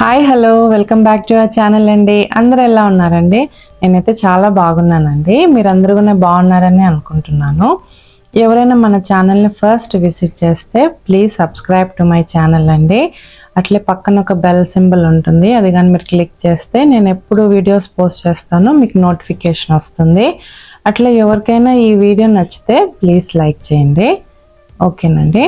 hi hello welcome back to our channel అండి అందరూ ఎలా ఉన్నారండి నేనైతే చాలా బాగున్నానండి మీరందరూ కూడా బాగున్నారని అనుకుంటున్నాను ఎవరైనా మన ఛానల్ని ఫస్ట్ విజిట్ చేస్తే please subscribe to my channel అండి అట్లే పక్కన ఒక బెల్ సింబల్ ఉంటుంది అది కానీ మీరు క్లిక్ చేస్తే నేను ఎప్పుడు వీడియోస్ పోస్ట్ చేస్తానో మీకు నోటిఫికేషన్ వస్తుంది అట్లా ఎవరికైనా ఈ వీడియో నచ్చితే ప్లీజ్ లైక్ చేయండి ఓకేనండి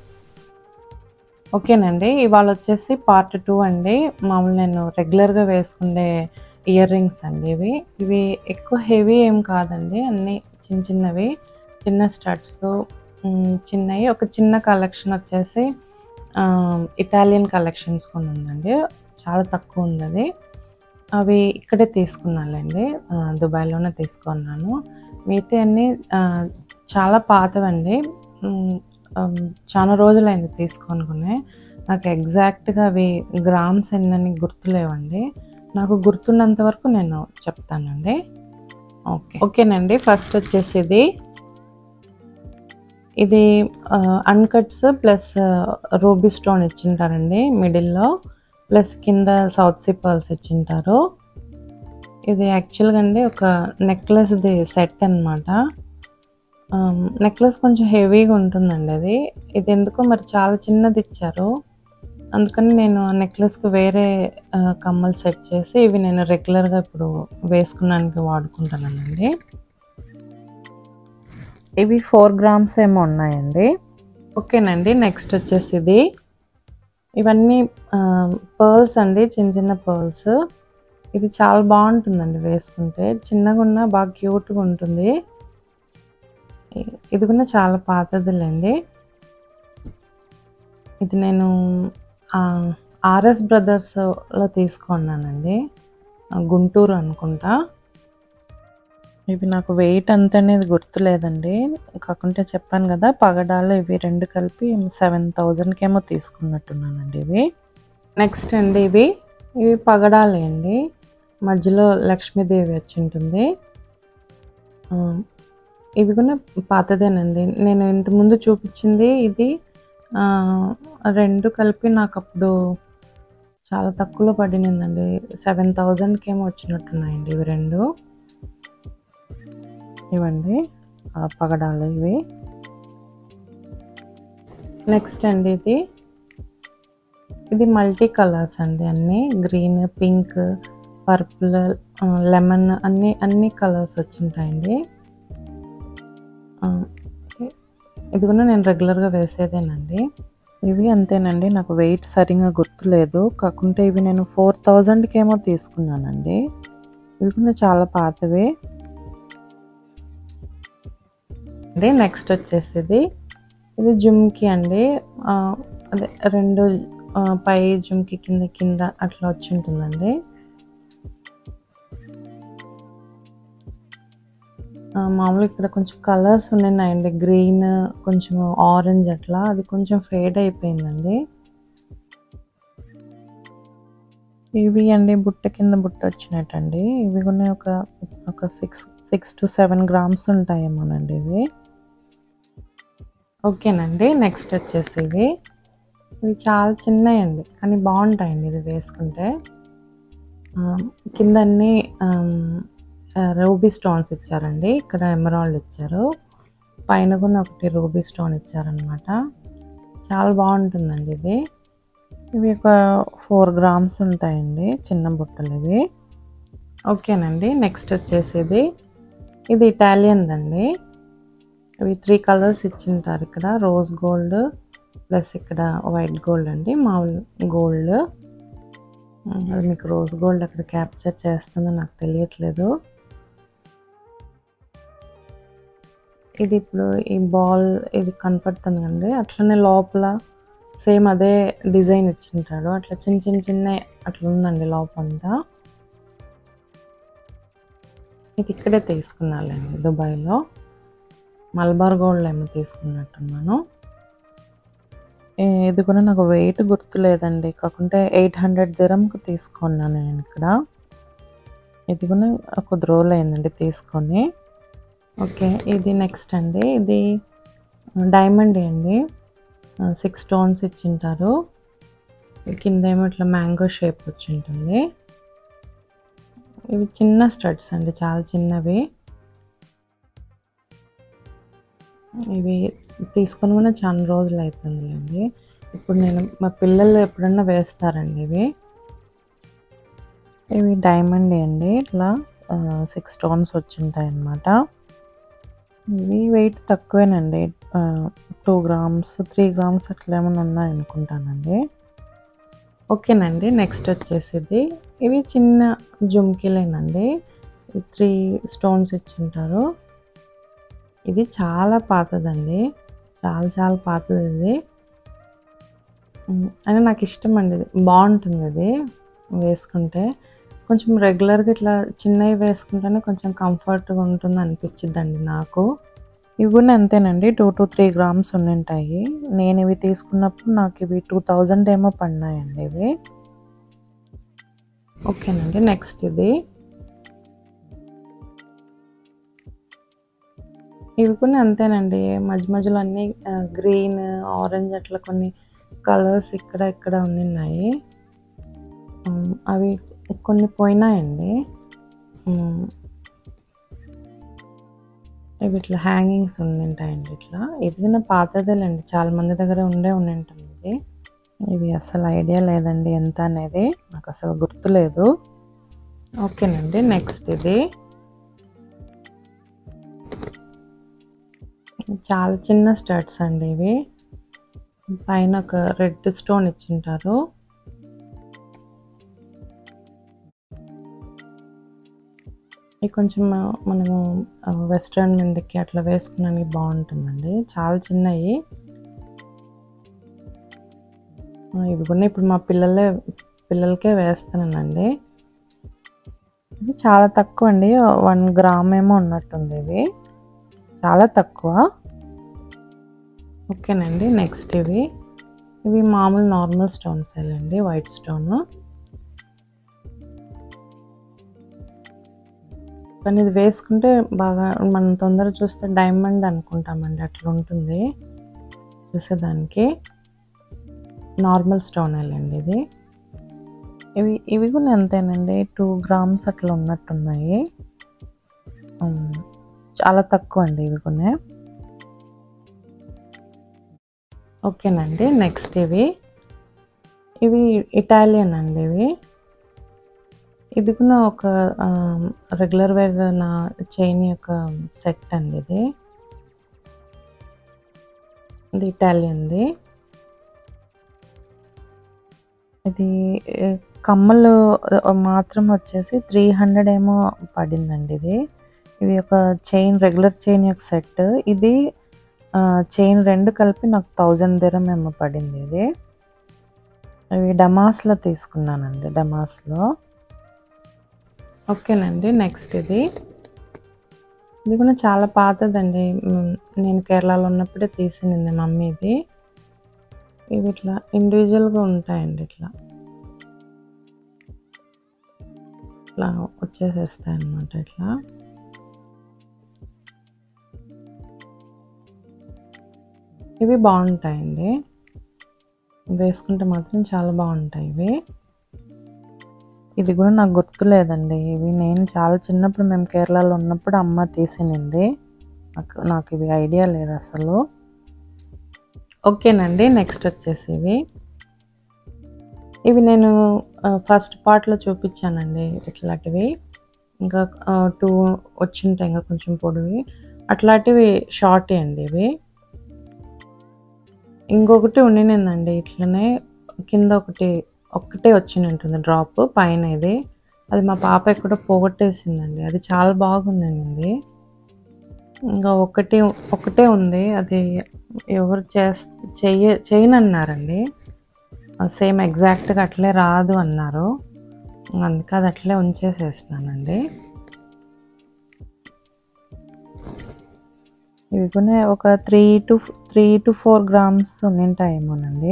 ఓకేనండి ఇవాళ వచ్చేసి పార్ట్ టూ అండి మామూలు నేను రెగ్యులర్గా వేసుకునే ఇయర్ రింగ్స్ అండి ఇవి ఇవి ఎక్కువ హెవీ ఏం కాదండి అన్నీ చిన్న చిన్నవి చిన్న స్టడ్స్ చిన్నవి ఒక చిన్న కలెక్షన్ వచ్చేసి ఇటాలియన్ కలెక్షన్స్ కొన్ని ఉందండి చాలా తక్కువ ఉంది అది అవి ఇక్కడే తీసుకున్నానండి దుబాయ్లోనే తీసుకున్నాను మిగతా అన్నీ ఆ, చాలా పాతవండి ఉమ్, ఉమ్, చాలా రోజులైంది తీసుకొనుకునే నాకు ఎగ్జాక్ట్గా అవి గ్రామ్స్ ఎన్నని గుర్తులేవండి నాకు గుర్తున్నంత వరకు నేను చెప్తానండి ఓకే ఓకేనండి ఫస్ట్ వచ్చేసి ఇది ఇది అన్కట్స్ ప్లస్ రూబీ స్టోన్ ఇచ్చింటారండి మిడిల్లో ప్లస్ కింద సౌత్ సీ పర్ల్స్ ఇచ్చింటారు ఇది యాక్చువల్గా అండి ఒక నెక్లెస్ది సెట్ అనమాట నెక్లెస్ కొంచెం హెవీగా ఉంటుందండి అది ఇది ఎందుకో మరి చాలా చిన్నది ఇచ్చారు అందుకని నేను ఆ నెక్లెస్కి వేరే ఆ, కమ్మలు సెట్ చేసి ఇవి నేను రెగ్యులర్గా ఇప్పుడు వేసుకున్నానికి వాడుకుంటానండి ఇవి ఫోర్ గ్రామ్స్ ఏమో ఉన్నాయండి ఓకేనండి నెక్స్ట్ వచ్చేసి ఇది ఇవన్నీ పర్ల్స్ అండి చిన్న చిన్న పర్ల్స్ ఇది చాలా బాగుంటుందండి వేసుకుంటే చిన్నగా ఉన్న బాగా క్యూట్గా ఉంటుంది ఇ- ఇది కూడా చాలా పాతదిలేండి ఇది నేను ఆర్ఎస్ బ్రదర్స్లో తీసుకున్నానండి ఆ, గుంటూరు అనుకుంటా ఇవి నాకు వెయిట్ అంత అనేది గుర్తులేదండి కాకుంటే చెప్పాను కదా పగడాలు ఇవి రెండు కలిపి సెవెన్ థౌజండ్కి ఏమో తీసుకున్నట్టున్నానండి ఇవి నెక్స్ట్ అండి ఇవి ఇవి పగడాలే అండి మధ్యలో లక్ష్మీదేవి వచ్చి ఉంటుంది ఆ, ఇవి కూడా పాతదేనండి నేను ఇంతకుముందు చూపించింది ఇది ఆ, రెండు కలిపి నాకు అప్పుడు చాలా తక్కువలో పడినందండి సెవెన్ థౌజండ్కి ఏమో వచ్చినట్టున్నాయండి ఇవి రెండు ఇవండి ఆ పగడాలు ఇవి నెక్స్ట్ అండి ఇది ఇది మల్టీ కలర్స్ అండి అన్నీ గ్రీన్ పింక్ పర్పుల్ లెమన్ అన్ని అన్ని కలర్స్ వచ్చింటాయండి ఆ, ఇది కూడా నేను రెగ్యులర్గా వేసేదేనండి ఇవి అంతేనండి నాకు వెయిట్ సరిగా గుర్తులేదు కాకుంటే ఇవి నేను ఫోర్ థౌజండ్కి ఏమో తీసుకున్నానండి ఇవి కూడా చాలా పాతవే అండి నెక్స్ట్ వచ్చేసి ఇది జుమ్కి అండి ఆ, అదే రెండు ఆ, పై జుమ్కి కింద కింద అట్లా వచ్చి ఉంటుందండి ఆ, మామూలుగా ఇక్కడ కొంచెం కలర్స్ ఉన్నాయండి గ్రీన్ కొంచెం ఆరెంజ్ అట్లా అది కొంచెం ఫేడ్ అయిపోయిందండి ఇవి అండి బుట్ట కింద బుట్ట వచ్చినట్టండి ఇవి కూడా ఒక ఒక six six to seven grams ఉంటాయేమోనండి ఇవి ఓకేనండి నెక్స్ట్ వచ్చేసి ఇవి ఇవి చాలా చిన్నయండి కానీ బాగుంటాయండి ఇది వేసుకుంటే ఆ, కింద అన్ని రూబీ స్టోన్స్ ఇచ్చారండి ఇక్కడ ఎమరాల్డ్ ఇచ్చారు పైన కూడా ఒకటి రూబీ స్టోన్ ఇచ్చారనమాట చాలా బాగుంటుందండి ఇది ఇవి ఒక ఫోర్ గ్రామ్స్ ఉంటాయండి చిన్న బుట్టలు ఇవి ఓకేనండి నెక్స్ట్ వచ్చేసి ఇది ఇది ఇటాలియన్ అండి ఇవి త్రీ కలర్స్ ఇచ్చింటారు ఇక్కడ రోజ్ గోల్డ్ ప్లస్ ఇక్కడ వైట్ గోల్డ్ అండి మామూలు గోల్డ్ అది మీకు రోజ్ గోల్డ్ అక్కడ క్యాప్చర్ చేస్తుందో నాకు తెలియట్లేదు ఇది ఇప్పుడు ఈ బాల్ ఇది కనపడుతుంది అండి అట్లనే లోపల సేమ్ అదే డిజైన్ ఇచ్చింటాడు అట్లా చిన్న చిన్న చిన్న అట్లా ఉందండి లోపంతా ఇది ఇక్కడే తీసుకున్నానండి దుబాయ్లో మల్బార్ గోల్డ్ ఏమో తీసుకున్నట్టున్నాను ఏ- ఇది కూడా నాకు వెయిట్ గుర్తులేదండి కాకుంటే ఎయిట్ హండ్రెడ్ దిరంకి తీసుకున్నాను నేను ఇక్కడ ఇది కూడా కొద్ది రోజులు అయిందండి తీసుకొని ఓకే ఇది నెక్స్ట్ అండి ఇది డైమండ్ అండి సిక్స్ స్టోన్స్ ఇచ్చింటారు కింద ఏమో ఇట్లా మ్యాంగో షేప్ వచ్చి ఉంటుంది ఇవి చిన్న స్టడ్స్ అండి చాలా చిన్నవి ఇవి తీసుకొని కూడా చాలా రోజులు అవుతుందిలేండి ఇప్పుడు నేను మా పిల్లలు ఎప్పుడన్నా వేస్తారండి ఇవి ఇవి డైమండ్ అండి ఇట్లా సిక్స్ స్టోన్స్ వచ్చింటాయి అన్నమాట ఇవి వెయిట్ తక్కువేనండి టూ గ్రామ్స్ త్రీ గ్రామ్స్ అట్లా ఏమైనా ఉన్నాయి అనుకుంటానండి ఓకేనండి నెక్స్ట్ వచ్చేసి ఇవి చిన్న జుమ్కీలేనండి త్రీ స్టోన్స్ ఇచ్చింటారు ఇది చాలా పాతదండి చాలా చాలా పాతది ఇది అని నాకు ఇష్టం అండి ఇది బాగుంటుంది అది వేసుకుంటే కొంచెం రెగ్యులర్గా ఇట్లా చిన్నవి వేసుకుంటేనే కొంచెం కంఫర్ట్గా ఉంటుంది అనిపించిద్దండి నాకు ఇవి కూడా అంతేనండి టూ టు త్రీ గ్రామ్స్ ఉండింటాయి నేను ఇవి తీసుకున్నప్పుడు నాకు ఇవి టూ థౌజండ్ ఏమో పడినాయండి ఇవి ఓకేనండి నెక్స్ట్ ఇది ఇవి కూడా అంతేనండి మధ్య మధ్యలో అన్నీ గ్రీన్ ఆరెంజ్ అట్లా కొన్ని కలర్స్ ఇక్కడ ఇక్కడ ఉన్నాయి అవి కొన్ని పోయినాయండి ఇవి ఇట్లా హ్యాంగింగ్స్ ఉండింటాయండి ఇట్లా ఇది నా పాతదేలేండి చాలా మంది దగ్గర ఉండే ఉండింటుంది ఇది ఇవి అసలు ఐడియా లేదండి ఎంత అనేది నాకు అసలు గుర్తులేదు ఓకేనండి నెక్స్ట్ ఇది చాలా చిన్న స్టడ్స్ అండి ఇవి పైన ఒక రెడ్ స్టోన్ ఇచ్చింటారు ఇది కొంచెం మనము వెస్ట్రన్ మీదకి అట్లా వేసుకున్నానికి బాగుంటుందండి చాలా చిన్నవి ఇవి కూడా ఇప్పుడు మా పిల్లలే పిల్లలకే వేస్తానండి ఇవి చాలా తక్కువ అండి వన్ గ్రామ్ ఏమో ఉన్నట్టుంది ఇవి చాలా తక్కువ ఓకేనండి నెక్స్ట్ ఇవి ఇవి మామూలు నార్మల్ స్టోన్స్ అండి వైట్ స్టోన్ కానీ ఇది వేసుకుంటే బాగా మనం తొందరగా చూస్తే డైమండ్ అనుకుంటామండి అట్లా ఉంటుంది చూసేదానికి నార్మల్ స్టోన్ అండి ఇది ఇవి ఇవి కూడా అంతేనండి టూ గ్రామ్స్ అట్లా ఉన్నట్టున్నాయి చాలా తక్కువ అండి ఇవి కొన్ని ఓకేనండి నెక్స్ట్ ఇవి ఇవి ఇటాలియన్ అండి ఇవి ఇది కూడా ఒక రెగ్యులర్ వేర్ నా చైన్ యొక్క సెట్ అండి ఇది ఇది ఇటాలియన్ది ఇది కమ్మలు మాత్రం వచ్చేసి త్రీ హండ్రెడ్ ఏమో పడిందండి ఇది ఇది ఒక చైన్ రెగ్యులర్ చైన్ యొక్క సెట్ ఇది చైన్ రెండు కలిపి నాకు థౌజండ్ దిరం ఏమో పడింది ఇది ఇవి డమాస్లో తీసుకున్నానండి డమాస్లో ఓకేనండి నెక్స్ట్ ఇది ఇది కూడా చాలా పాతదండి నేను కేరళలో ఉన్నప్పుడే తీసినింది మమ్మీ ఇది ఇవి ఇట్లా ఇండివిజువల్గా ఉంటాయండి ఇట్లా ఇట్లా వచ్చేసేస్తాయి అన్నమాట ఇట్లా ఇవి బాగుంటాయండి వేసుకుంటే మాత్రం చాలా బాగుంటాయి ఇవి ఇది కూడా నాకు గుర్తులేదండి ఇవి నేను చాలా చిన్నప్పుడు మేము కేరళలో ఉన్నప్పుడు అమ్మ తీసినింది నాకు నాకు ఇవి ఐడియా లేదు అసలు ఓకేనండి నెక్స్ట్ వచ్చేసి ఇవి ఇవి నేను ఫస్ట్ పార్ట్లో చూపించానండి ఇట్లాంటివి ఇంకా టూ వచ్చింటాయి ఇంకా కొంచెం పొడివి అట్లాంటివి షార్ట్ అండి ఇవి ఇంకొకటి ఉండినందండి ఇట్లనే కింద ఒకటి ఒక్కటే వచ్చి ఉంటుంది డ్రాప్ పైన ఇది అది మా పాప ఎక్కడో పోగొట్టేసిందండి అది చాలా బాగుందండి ఇంకా ఒకటి ఒకటే ఉంది అది ఎవరు చేస్ చెయ్య చేయనన్నారండి సేమ్ ఎగ్జాక్ట్గా అట్లే రాదు అన్నారు అందుకే అది అట్లే ఉంచేసేసినానండి ఇవి కూడా ఒక three to three to four grams ఉండింటాయేమోనండి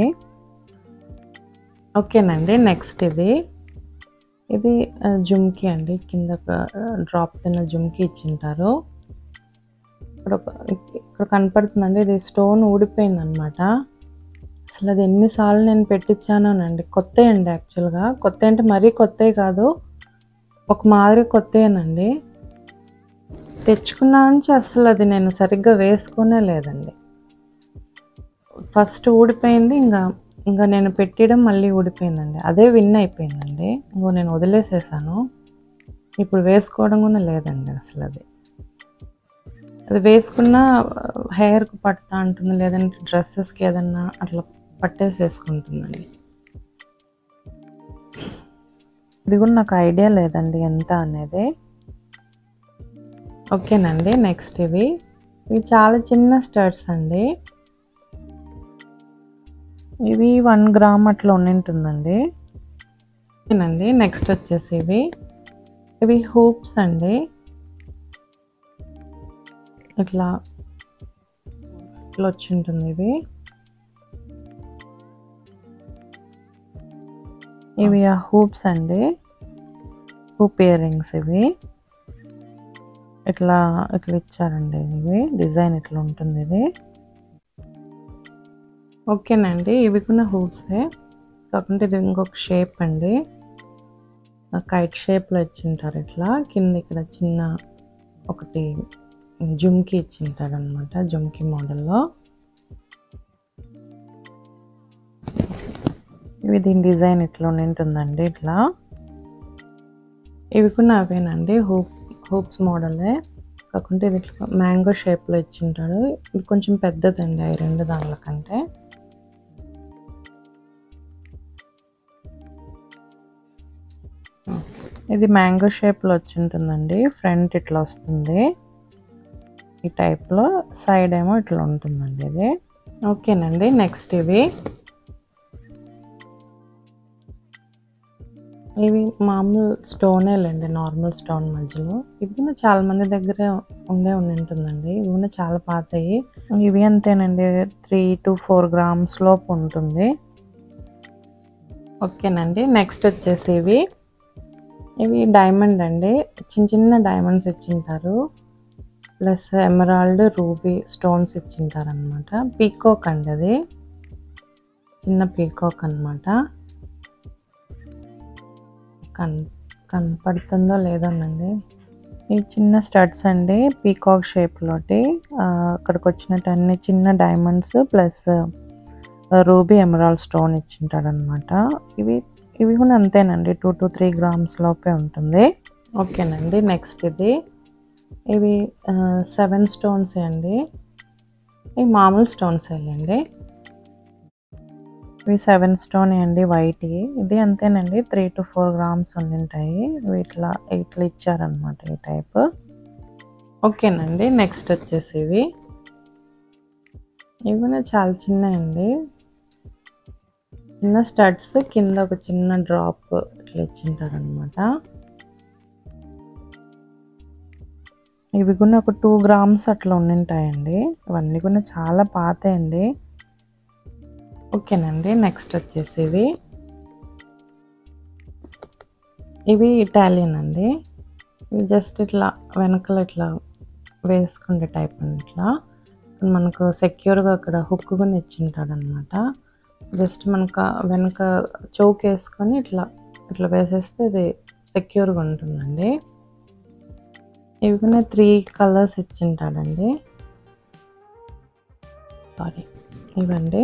ఓకేనండి నెక్స్ట్ ఇది ఇది జుమ్కి అండి కింద డ్రాప్ తిన్న జుమ్కి ఇచ్చింటారు ఇక్కడ ఇక్కడ కనపడుతుందండి ఇది స్టోన్ ఊడిపోయింది అనమాట అసలు అది ఎన్నిసార్లు నేను పెట్టించానోనండి కొత్త అండి యాక్చువల్గా కొత్త అంటే మరీ కొత్త కాదు ఒక మాదిరి కొత్తేనండి తెచ్చుకున్నా నుంచి అసలు అది నేను సరిగ్గా వేసుకునే లేదండి ఫస్ట్ ఊడిపోయింది ఇంకా ఇంకా నేను పెట్టడం మళ్ళీ ఊడిపోయిందండి అదే విన్ అయిపోయిందండి ఇంకో నేను వదిలేసేసాను ఇప్పుడు వేసుకోవడం కూడా లేదండి అసలు అది అది వేసుకున్న హెయిర్కి పట్టా అంటుంది లేదంటే డ్రెస్సెస్కి ఏదన్నా అట్లా పట్టేసేసుకుంటుందండి ఇది కూడా నాకు ఐడియా లేదండి ఎంత అనేది ఓకేనండి నెక్స్ట్ ఇవి ఇవి చాలా చిన్న స్టర్ట్స్ అండి ఇవి వన్ గ్రామ్ అట్లా ఉంటుందండి ఓకేనండి నెక్స్ట్ వచ్చేసి ఇవి ఇవి హూప్స్ అండి ఇట్లా ఇట్లా వచ్చి ఉంటుంది ఇవి ఇవి ఆ హూప్స్ అండి హూప్ ఇయర్ రింగ్స్ ఇవి ఇట్లా ఇట్లా ఇచ్చారండి ఇవి డిజైన్ ఇట్లా ఉంటుంది ఇది ఓకేనండి ఇవి కూడా హూప్సే కాకుంటే ఇది ఇంకొక షేప్ అండి కైట్ షేప్లో ఇచ్చింటారు ఇట్లా కింద ఇక్కడ చిన్న ఒకటి జుమ్కి ఇచ్చింటారు అనమాట జుమ్కి మోడల్లో ఇవి దీని డిజైన్ ఇట్లా ఉంటుందండి ఇట్లా ఇవి కూడా అవేనండి హూప్ హూప్స్ మోడలే కాకుంటే ఇది ఇట్లా మ్యాంగో షేప్లో ఇచ్చింటాడు ఇది కొంచెం పెద్దదండి అవి రెండు దానిల కంటే ఇది మ్యాంగో షేప్లో వచ్చి ఉంటుందండి ఫ్రంట్ ఇట్లా వస్తుంది ఈ టైప్లో సైడ్ ఏమో ఇట్లా ఉంటుందండి ఇది ఓకేనండి నెక్స్ట్ ఇవి ఇవి మామూలు స్టోనేలండి నార్మల్ స్టోన్ మధ్యలో ఇవి కూడా చాలా మంది దగ్గర ఉండే ఉంటుందండి ఇవి కూడా చాలా పాతయి ఇవి అంతేనండి త్రీ టు ఫోర్ గ్రామ్స్ లోపు ఉంటుంది ఓకేనండి నెక్స్ట్ వచ్చేసి ఇవి ఇవి డైమండ్ అండి చిన్న చిన్న డైమండ్స్ ఇచ్చింటారు ప్లస్ ఎమరాల్డ్ రూబీ స్టోన్స్ ఇచ్చింటారు అనమాట పీకాక్ అండి అది చిన్న పీకాక్ అనమాట కన్ కనపడుతుందో లేదోనండి ఈ చిన్న స్టడ్స్ అండి పీకాక్ షేప్లోటి అక్కడికి వచ్చినట్టు అన్ని చిన్న diamonds plus ruby emerald stone ఇచ్చింటాడు అనమాట ఇవి ఇవి కూడా అంతేనండి టూ టు త్రీ గ్రామ్స్ లోపే ఉంటుంది ఓకేనండి నెక్స్ట్ ఇది ఇవి సెవెన్ స్టోన్స్ అండి ఇవి మామూలు స్టోన్స్ అండి ఇవి సెవెన్ స్టోన్ అండి వైట్ ఇది అంతేనండి త్రీ టు ఫోర్ గ్రామ్స్ ఉండింటాయి ఇవి ఇట్లా ఇట్లా ఇచ్చారనమాట ఈ టైప్ ఓకేనండి నెక్స్ట్ వచ్చేసి ఇవి ఇవి కూడా చాలా చిన్నయండి చిన్న స్టడ్స్ కింద ఒక చిన్న డ్రాప్ ఇట్లా ఇచ్చింటారు అనమాట ఇవి కూడా ఒక టూ గ్రామ్స్ అట్లా ఉండింటాయండి ఇవన్నీ కూడా చాలా పాతాయండి ఓకేనండి నెక్స్ట్ వచ్చేసి ఇవి ఇవి ఇటాలియన్ అండి ఇవి జస్ట్ ఇట్లా వెనకలు ఇట్లా వేసుకునే టైప్ అండి ఇట్లా మనకు సెక్యూర్గా అక్కడ హుక్ కూడా ఇచ్చింటాడు అనమాట జస్ట్ మనకు వెనక చౌక్ వేసుకొని ఇట్లా ఇట్లా వేసేస్తే ఇది సెక్యూర్గా ఉంటుందండి ఇవి కూడా త్రీ కలర్స్ ఇచ్చింటాడండి సారీ ఇవండి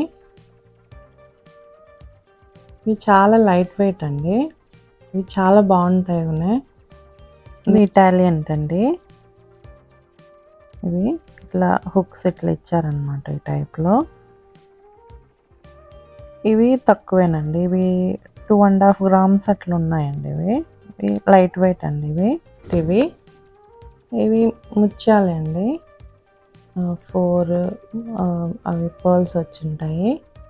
ఇవి చాలా లైట్ వెయిట్ అండి ఇవి చాలా బాగుంటాయి ఉన్నాయి ఇవి ఇటాలియన్ అండి ఇవి ఇట్లా హుక్స్ ఇట్లా ఇచ్చారనమాట ఈ టైప్లో ఇవి తక్కువేనండి ఇవి టూ అండ్ హాఫ్ గ్రామ్స్ అట్లా ఉన్నాయండి ఇవి ఇవి లైట్ వెయిట్ అండి ఇవి ఇవి ఇవి ముత్యాలే అండి ఫోర్ అవి పర్ల్స్ వచ్చింటాయి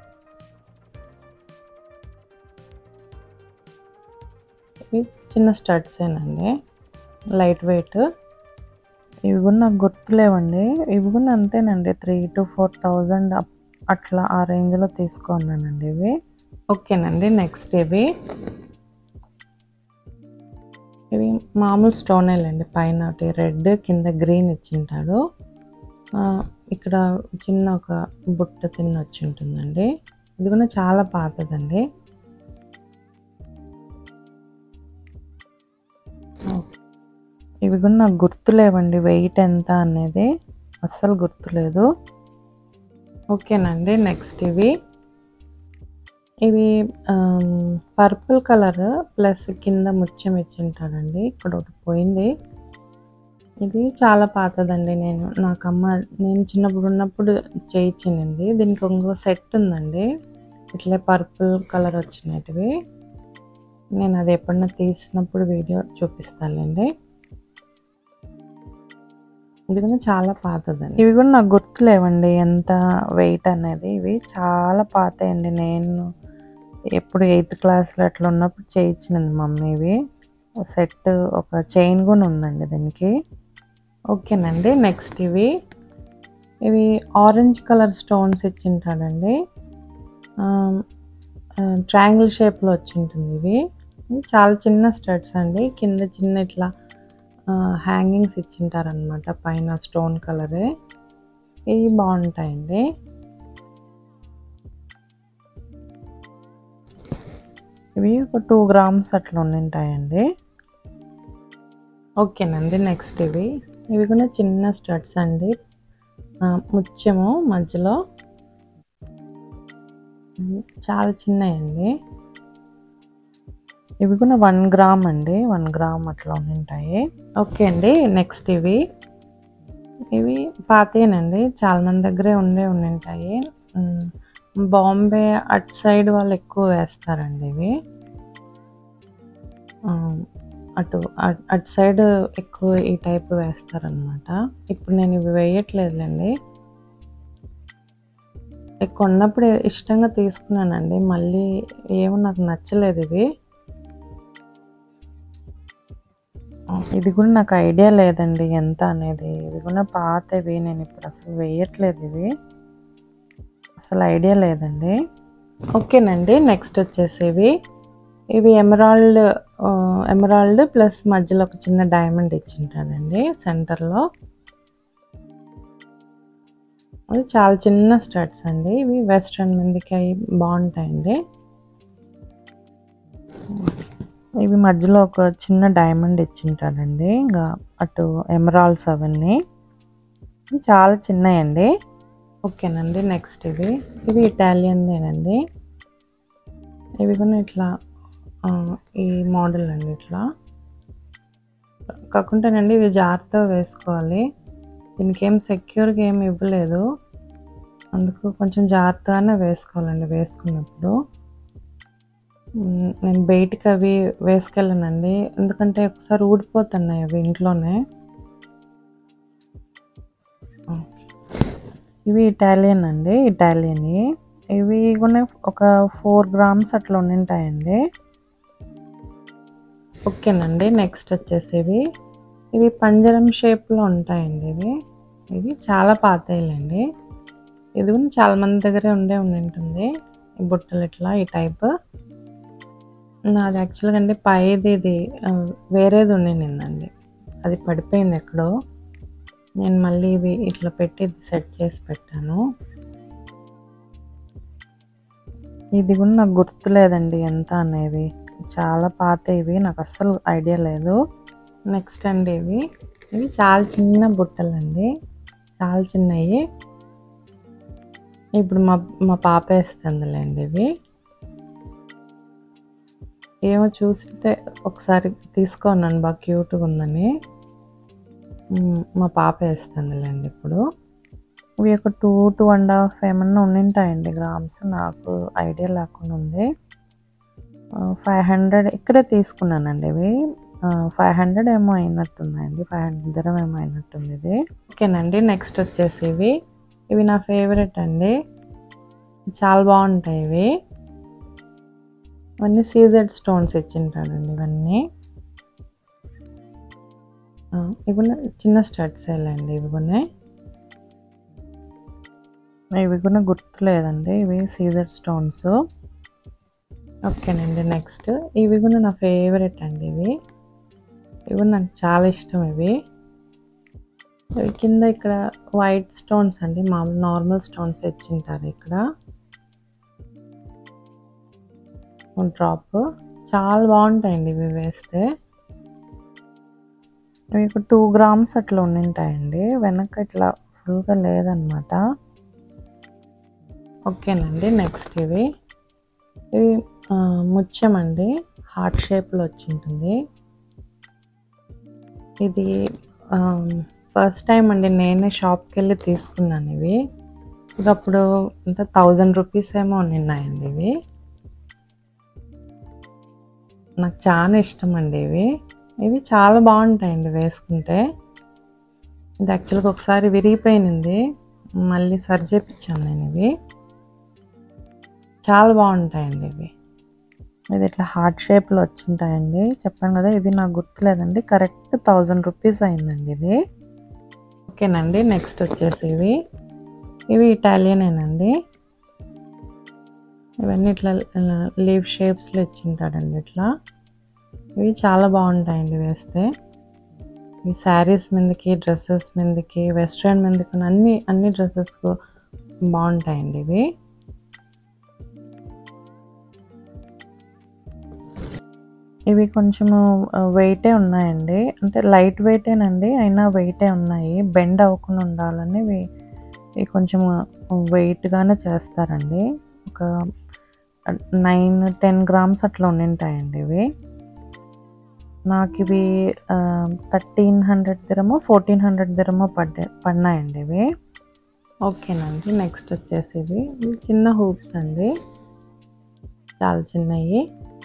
ఇవి చిన్న స్టడ్సేనండి లైట్ వెయిట్ ఇవి కూడా నాకు గుర్తులేవండి ఇవి కూడా అంతేనండి త్రీ టు ఫోర్ థౌజండ్ అట్లా ఆ రేంజ్లో తీసుకున్నానండి ఇవి ఓకేనండి నెక్స్ట్ ఇవి ఇవి మామూలు స్టోనేలండి పైన ఒకటి రెడ్ కింద గ్రీన్ ఇచ్చింటాడు ఇక్కడ చిన్న ఒక బుట్ట తిన్న వచ్చి ఉంటుందండి ఇది కూడా చాలా పాతదండి ఇవి కూడా నాకు గుర్తులేవండి వెయిట్ ఎంత అనేది అస్సలు గుర్తులేదు ఓకేనండి నెక్స్ట్ ఇవి ఇవి పర్పుల్ కలర్ ప్లస్ కింద ముత్యం ఇచ్చింటాడండి ఇక్కడ ఒకటి పోయింది ఇది చాలా పాతదండి నేను నాకు అమ్మ నేను చిన్నప్పుడు ఉన్నప్పుడు చేయించింది దీనికి ఇంకో సెట్ ఉందండి ఇట్లే పర్పుల్ కలర్ వచ్చినటివి నేను అది ఎప్పుడన్నా తీసినప్పుడు వీడియో చూపిస్తానులేండి ఇది కూడా చాలా పాతదండి ఇవి కూడా నాకు గుర్తులేవండి ఎంత వెయిట్ అనేది ఇవి చాలా పాతయండి నేను ఎప్పుడు ఎయిత్ క్లాస్లో అట్లా ఉన్నప్పుడు చేయించినది మమ్మీ ఇవి సెట్ ఒక చైన్ కూడా ఉందండి దీనికి ఓకేనండి నెక్స్ట్ ఇవి ఇవి ఆరెంజ్ కలర్ స్టోన్స్ ఇచ్చింటాడండి ట్రయాంగిల్ షేప్లో వచ్చింటుంది ఇవి చాలా చిన్న స్టడ్స్ అండి కింద చిన్న ఇట్లా హ్యాంగింగ్స్ ఇచ్చింటారనమాట పైన స్టోన్ కలరే ఇవి బాగుంటాయండి ఇవి ఒక టూ గ్రామ్స్ అట్లా ఉంటాయండి ఓకేనండి నెక్స్ట్ ఇవి ఇవి కూడా చిన్న స్టడ్స్ అండి ముత్యము మధ్యలో చాలా చిన్నయండి ఇవి కూడా వన్ గ్రామ్ అండి వన్ గ్రామ్ అట్లా ఉంటాయి ఓకే అండి నెక్స్ట్ ఇవి ఇవి పాతేనండి చాలా మంది దగ్గరే ఉండే ఉండింటాయి బాంబే అటు సైడ్ వాళ్ళు ఎక్కువ వేస్తారండి ఇవి అటు అటు సైడ్ ఎక్కువ ఈ టైప్ వేస్తారనమాట ఇప్పుడు నేను ఇవి వేయట్లేదులేండి కొన్నప్పుడు ఇష్టంగా తీసుకున్నానండి మళ్ళీ ఏమో నాకు నచ్చలేదు ఇవి ఇది కూడా నాకు ఐడియా లేదండి ఎంత అనేది ఇవి కూడా పాతవి నేను ఇప్పుడు అసలు వేయట్లేదు ఇవి అసలు ఐడియా లేదండి ఓకేనండి నెక్స్ట్ వచ్చేసేవి ఇవి ఎమరాల్డ్ ఎమరాల్డ్ ప్లస్ మధ్యలో ఒక చిన్న డైమండ్ ఇచ్చింటాడండి సెంటర్లో అవి చాలా చిన్న స్టడ్స్ అండి ఇవి వెస్ట్రన్ మందికి అవి బాగుంటాయండి ఇవి మధ్యలో ఒక చిన్న డైమండ్ ఇచ్చింటాడండి ఇంకా అటు ఎమరాల్డ్స్ అవన్నీ చాలా చిన్నయండి ఓకేనండి నెక్స్ట్ ఇవి ఇవి ఇటాలియన్దేనండి ఇవి కూడా ఇట్లా ఈ మోడల్ అండి ఇట్లా కాకుండానండి ఇవి జాగ్రత్తగా వేసుకోవాలి దీనికి ఏం సెక్యూర్గా ఏం ఇవ్వలేదు అందుకు కొంచెం జాగ్రత్తగానే వేసుకోవాలండి వేసుకున్నప్పుడు నేను బయటికి అవి వేసుకెళ్ళనండి ఎందుకంటే ఒకసారి ఊడిపోతున్నాయి అవి ఇంట్లోనే ఇవి ఇటాలియన్ అండి ఇటాలియన్ ఇవి కూడా ఒక ఫోర్ గ్రామ్స్ అట్లా ఉండింటాయండి ఓకేనండి నెక్స్ట్ వచ్చేసేవి ఇవి పంజరం షేప్లో ఉంటాయండి ఇవి ఇవి చాలా పాతయ్యలేండి ఇది కూడా చాలా మంది దగ్గరే ఉండే ఉండింటుంది ఈ బుట్టలు ఇట్లా ఈ టైప్ నాది యాక్చువల్గా అండి పైది ఇది వేరేది ఉండిందండి అది పడిపోయింది ఎక్కడో నేను మళ్ళీ ఇవి ఇట్లా పెట్టి సెట్ చేసి పెట్టాను ఇది కూడా నాకు గుర్తులేదండి ఎంత అనేది చాలా పాత ఇవి నాకు అస్సలు ఐడియా లేదు నెక్స్ట్ అండి ఇవి ఇవి చాలా చిన్న బుట్టలు అండి చాలా చిన్నవి ఇప్పుడు మా మా పాప వేస్తుందిలేండి ఇవి ఏమో చూస్తే ఒకసారి తీసుకున్నాను బాగా క్యూట్గా ఉందని మా పాప వేస్తుందిలేండి ఇప్పుడు ఇవి ఒక టూ టూ అండ్ హాఫ్ ఏమన్నా ఉండింటాయండి గ్రామ్స్ నాకు ఐడియా లేకుండా ఉంది ఫైవ్ హండ్రెడ్ ఇక్కడే తీసుకున్నానండి ఇవి ఫైవ్ హండ్రెడ్ ఏమో అయినట్టున్నాయండి ఫైవ్ హండ్రెడ్ ధరం ఏమో అయినట్టుంది ఇది ఓకేనండి నెక్స్ట్ వచ్చేసి ఇవి ఇవి నా ఫేవరెట్ అండి చాలా బాగుంటాయి ఇవి ఇవన్నీ సీజెడ్ స్టోన్స్ ఇచ్చింటాడండి ఇవన్నీ ఇవి చిన్న స్టడ్స్ వెళ్ళండి ఇవి కూడా ఇవి కూడా గుర్తులేదండి ఇవి సీజర్ స్టోన్స్ ఓకేనండి నెక్స్ట్ ఇవి కూడా నా ఫేవరెట్ అండి ఇవి ఇవి నాకు చాలా ఇష్టం ఇవి ఇవి కింద ఇక్కడ వైట్ స్టోన్స్ అండి మామూలు నార్మల్ స్టోన్స్ ఇచ్చింటారు ఇక్కడ డ్రాప్ చాలా బాగుంటాయండి ఇవి వేస్తే మీకు టూ గ్రామ్స్ అట్లా ఉండింటాయండి వెనక ఇట్లా ఫుల్గా లేదనమాట ఓకేనండి నెక్స్ట్ ఇవి ఇవి ఆ, ముత్యం అండి హార్ట్ షేప్లో వచ్చి ఉంటుంది ఇది ఫస్ట్ టైం అండి నేనే షాప్కి వెళ్ళి తీసుకున్నాను ఇవి ఇది అప్పుడు ఇంత థౌజండ్ రూపీస్ ఏమో ఉన్నాయండి ఇవి నాకు చాలా ఇష్టం అండి ఇవి ఇవి చాలా బాగుంటాయండి వేసుకుంటే ఇది యాక్చువల్గా ఒకసారి విరిగిపోయినది మళ్ళీ సరి చేపించాను నేను ఇవి చాలా బాగుంటాయండి ఇవి ఇది ఇట్లా హార్ట్ షేప్లో వచ్చింటాయండి చెప్పాను కదా ఇది నాకు గుర్తులేదండి కరెక్ట్ థౌజండ్ రూపీస్ అయిందండి ఇది ఓకేనండి నెక్స్ట్ వచ్చేసి ఇవి ఇవి ఇటాలియనేనండి ఇవన్నీ ఇట్లా లీవ్ షేప్స్లో ఇచ్చింటాడండి ఇట్లా ఇవి చాలా బాగుంటాయండి వేస్తే ఈ శారీస్ మీదకి డ్రెస్సెస్ మీదకి వెస్ట్రన్ మీదకి అన్ని అన్ని డ్రెస్సెస్కు బాగుంటాయండి ఇవి ఇవి కొంచెము వెయిటే ఉన్నాయండి అంటే లైట్ వెయిటేనండి అయినా వెయిటే ఉన్నాయి బెండ్ అవ్వకుండా ఉండాలని ఇవి ఇవి కొంచెం వెయిట్గానే చేస్తారండి ఒక నైన్ టెన్ గ్రామ్స్ అట్లా ఉండింటాయండి ఇవి నాకు ఇవి థర్టీన్ హండ్రెడ్ దిరమో ఫోర్టీన్ హండ్రెడ్ దిరమో పడ్డా పడినాయండి ఇవి ఓకేనండి నెక్స్ట్ వచ్చేసి ఇవి ఇవి చిన్న హూప్స్ అండి చాలా చిన్నవి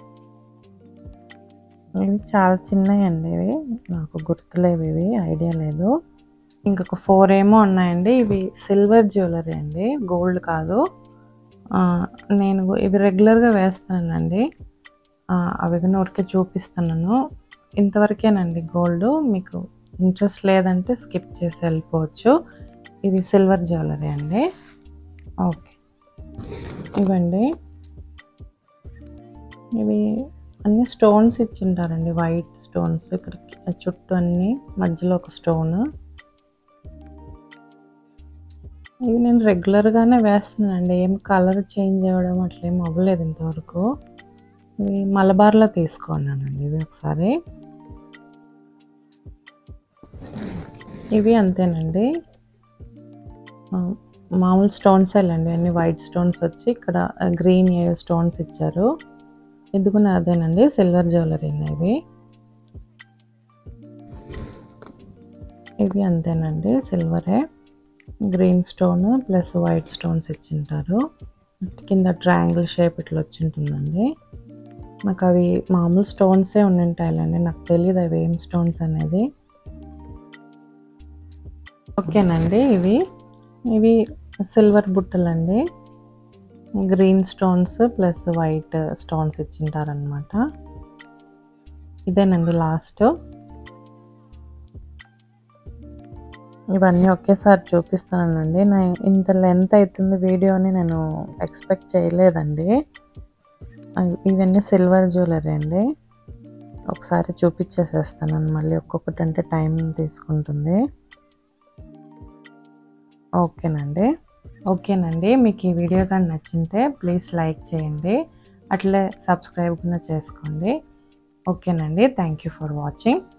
ఇవి చాలా చిన్నవి అండి ఇవి నాకు గుర్తులేవు ఇవి ఐడియా లేదు ఇంకొక ఫోర్ ఏమో ఉన్నాయండి ఇవి సిల్వర్ జ్యువెలరీ అండి గోల్డ్ కాదు ఆ, నేను ఇవి రెగ్యులర్గా వేస్తానండి ఆ, అవి కూడా ఊరికే చూపిస్తున్నాను ఇంతవరకేనండి గోల్డ్ మీకు ఇంట్రెస్ట్ లేదంటే స్కిప్ చేసి వెళ్ళిపోవచ్చు ఇది సిల్వర్ జ్యువెలరీ అండి ఓకే ఇవండి ఇవి అన్ని స్టోన్స్ ఇచ్చింటారండి వైట్ స్టోన్స్ ఇక్కడ చుట్టూ అన్ని మధ్యలో ఒక స్టోన్ ఇవి నేను రెగ్యులర్గానే వేస్తున్నానండి ఏం కలర్ చేంజ్ అవ్వడం అట్లా ఏం అవ్వలేదు ఇంతవరకు ఇవి మలబార్లో తీసుకున్నానండి ఇవి ఒకసారి ఇవి అంతేనండి ఆ, మామూలు స్టోన్స్ అండి అన్ని వైట్ స్టోన్స్ వచ్చి ఇక్కడ గ్రీన్ ఏ స్టోన్స్ ఇచ్చారు ఇది కూడా అదేనండి సిల్వర్ జ్యువెలరీ ఇవి ఇవి అంతేనండి సిల్వరే green stone plus white stones ఇచ్చింటారు కింద ట్రయాంగిల్ షేప్ ఇట్లా వచ్చింటుందండి నాకు అవి మామూలు స్టోన్సే ఉండింటాయిలండి నాకు తెలియదు అవి ఏం స్టోన్స్ అనేది ఓకేనండి ఇవి ఇవి సిల్వర్ బుట్టలండి green stones plus white stones ఇచ్చింటారనమాట ఇదేనండి లాస్ట్ ఇవన్నీ ఒకేసారి చూపిస్తానండి నా ఇంత లెంత్ అవుతుంది వీడియో అని నేను ఎక్స్పెక్ట్ చేయలేదండి అవి- ఇవన్నీ సిల్వర్ జ్యువెలరీ అండి ఒకసారి చూపించేసేస్తాను మళ్ళీ ఒక్కొక్కటి అంటే టైం తీసుకుంటుంది ఓకేనండి ఓకేనండి మీకు ఈ వీడియో కానీ నచ్చింటే ప్లీజ్ లైక్ చేయండి అట్లే సబ్స్క్రైబ్ కూడా చేసుకోండి ఓకేనండి థ్యాంక్ యూ ఫర్ వాచింగ్